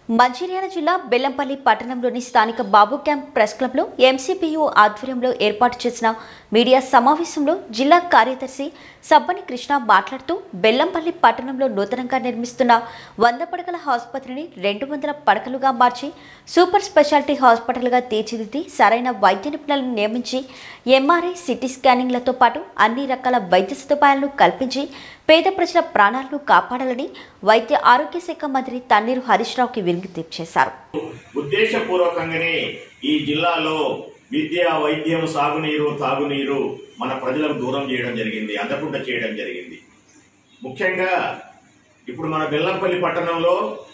మంచిర్యాల జిల్లా బెల్లంపల్లి పట్టణంలోని స్థానిక బాబు క్యాంప్ ప్రెస్ క్లబ్లో ఎంసీపీయూ ఆధ్వర్యంలో ఏర్పాటు చేసిన మీడియా సమావేశంలో జిల్లా కార్యదర్శి సబ్బని కృష్ణ మాట్లాడుతూ బెల్లంపల్లి పట్టణంలో నూతనంగా నిర్మిస్తున్న వంద పడకల ఆసుపత్రిని రెండు వందల పడకలుగా మార్చి సూపర్ స్పెషాలిటీ హాస్పిటల్గా తీర్చిదిద్ది సరైన వైద్య నిపుణులను నియమించి ఎంఆర్ఐ సిటీ స్కానింగ్లతో పాటు అన్ని రకాల వైద్య సదుపాయాలను కల్పించి పేద ప్రజల ప్రాణాలను కాపాడాలని వైద్య ఆరోగ్య శాఖ మంత్రి తన్నీరు హరీష్ రావుకి విజ్ఞప్తి చేశారు ఉద్దేశపూర్వకంగానే ఈ జిల్లాలో విద్య వైద్యం సాగునీరు తాగునీరు మన ప్రజలకు దూరం చేయడం జరిగింది అందకుండా చేయడం జరిగింది ముఖ్యంగా ఇప్పుడు మన బెల్లంపల్లి పట్టణంలో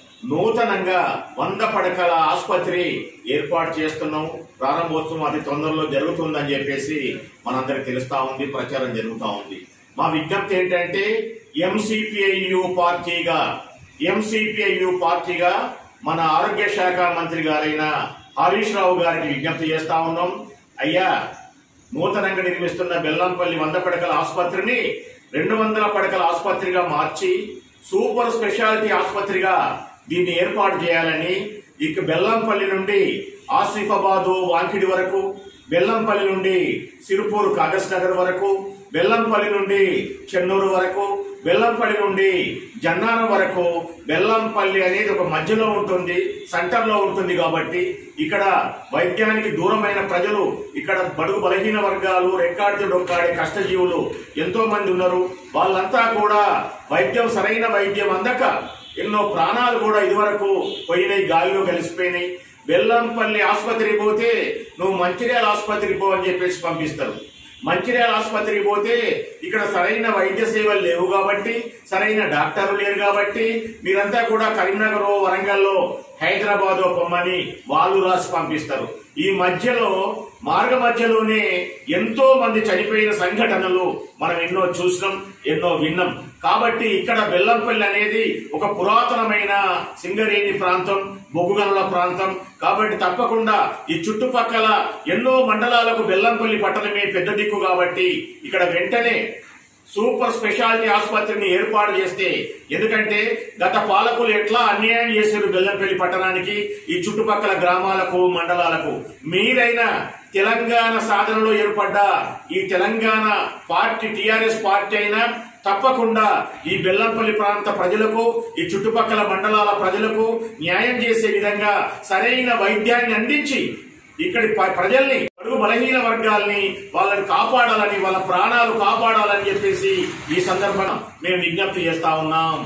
నూతనంగా వంద పడకల ఆసుపత్రి ఏర్పాటు చేస్తున్నాం ప్రారంభోత్సవం అతి తొందరలో జరుగుతుందని చెప్పేసి మనందరికి తెలుస్తా ఉంది ప్రచారం జరుగుతూ ఉంది మా విజ్ఞప్తి ఏంటంటే ఎంసీపీఐయు పార్టీగా ఎంసీపీఐయు పార్టీగా మన ఆరోగ్య శాఖ మంత్రి గారైన హరీష్ రావు గారికి విజ్ఞప్తి చేస్తా ఉన్నాం అయ్యా నూతనంగా నిర్మిస్తున్న బెల్లంపల్లి వంద పడకల ఆసుపత్రిని రెండు వందల పడకల ఆసుపత్రిగా మార్చి సూపర్ స్పెషాలిటీ ఆసుపత్రిగా దీన్ని ఏర్పాటు చేయాలని ఇక బెల్లంపల్లి నుండి ఆసిఫాబాదు వాంకిడి వరకు బెల్లంపల్లి నుండి సిరుపూరు కాగజ్ నగర్ వరకు బెల్లంపల్లి నుండి చెన్నూరు వరకు బెల్లంపల్లి నుండి జన్నారం వరకు బెల్లంపల్లి అనేది ఒక మధ్యలో ఉంటుంది సెంటర్ లో ఉంటుంది కాబట్టి ఇక్కడ వైద్యానికి దూరమైన ప్రజలు ఇక్కడ బడుగు బలహీన వర్గాలు రెక్కాడితే డొక్కాడే కష్టజీవులు ఎంతో మంది ఉన్నారు వాళ్ళంతా కూడా వైద్యం సరైన వైద్యం అందక ఎన్నో ప్రాణాలు కూడా ఇదివరకు పోయినాయి గాలిలో కలిసిపోయినాయి బెల్లంపల్లి ఆసుపత్రికి పోతే నువ్వు మంచిర్యాల ఆసుపత్రికి పో అని చెప్పేసి పంపిస్తారు మంచిర్యాల ఆసుపత్రికి పోతే ఇక్కడ సరైన వైద్య సేవలు లేవు కాబట్టి సరైన డాక్టర్లు లేరు కాబట్టి మీరంతా కూడా కరీంనగర్ వరంగల్లో హైదరాబాద్ పొమ్మని వాళ్ళు రాసి పంపిస్తారు ఈ మధ్యలో మార్గ మధ్యలోనే ఎంతో మంది చనిపోయిన సంఘటనలు మనం ఎన్నో చూసినాం ఎన్నో విన్నాం కాబట్టి ఇక్కడ బెల్లంపల్లి అనేది ఒక పురాతనమైన సింగరేణి ప్రాంతం బొగ్గుగనుల ప్రాంతం కాబట్టి తప్పకుండా ఈ చుట్టుపక్కల ఎన్నో మండలాలకు బెల్లంపల్లి పట్టణమే పెద్ద దిక్కు కాబట్టి ఇక్కడ వెంటనే సూపర్ స్పెషాలిటీ ఆసుపత్రిని ఏర్పాటు చేస్తే ఎందుకంటే గత పాలకులు ఎట్లా అన్యాయం చేశారు బెల్లంపల్లి పట్టణానికి ఈ చుట్టుపక్కల గ్రామాలకు మండలాలకు మీరైనా తెలంగాణ సాధనలో ఏర్పడ్డ ఈ తెలంగాణ పార్టీ టిఆర్ఎస్ పార్టీ అయినా తప్పకుండా ఈ బెల్లంపల్లి ప్రాంత ప్రజలకు ఈ చుట్టుపక్కల మండలాల ప్రజలకు న్యాయం చేసే విధంగా సరైన వైద్యాన్ని అందించి ఇక్కడి ప- ప్రజల్ని అడుగు బలహీన వర్గాల్ని వాళ్ళని కాపాడాలని వాళ్ళ ప్రాణాలు కాపాడాలని చెప్పేసి ఈ సందర్భంగా మేము విజ్ఞప్తి చేస్తా ఉన్నాం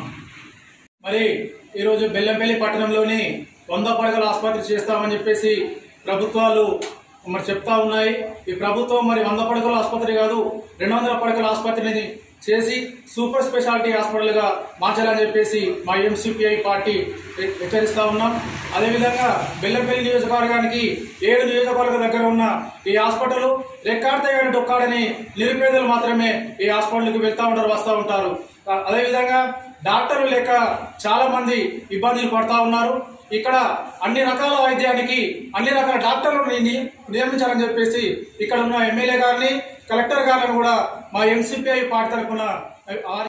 మరి ఈరోజు బెల్లంపల్లి పట్టణంలోని వంద పడగల ఆసుపత్రి చేస్తామని చెప్పేసి ప్రభుత్వాలు మరి చెప్తా ఉన్నాయి ఈ ప్రభుత్వం మరి వంద పడకల ఆసుపత్రి కాదు రెండు వందల పడకల ఆసుపత్రిని చేసి సూపర్ స్పెషాలిటీ హాస్పిటల్గా మార్చాలని చెప్పేసి మా ఎంసీపీఐ పార్టీ హె- హెచ్చరిస్తా ఉన్నాం అదేవిధంగా బెల్లంపల్లి నియోజకవర్గానికి ఏడు నియోజకవర్గ దగ్గర ఉన్న ఈ హాస్పిటల్ రెక్కాడితే కానీ డొక్కాడని నిరుపేదలు మాత్రమే ఈ హాస్పిటల్కి వెళ్తా ఉంటారు వస్తూ ఉంటారు ఆ- అదేవిధంగా డాక్టర్లు లేక చాలా మంది ఇబ్బందులు పడతా ఉన్నారు ఇక్కడ అన్ని రకాల వైద్యానికి అన్ని రకాల డాక్టర్లను ని- నియమించాలని చెప్పేసి ఇక్కడ ఉన్న ఎమ్మెల్యే గారిని కలెక్టర్ గారిని కూడా మా ఎంసీపీఐ పార్టీ తరఫున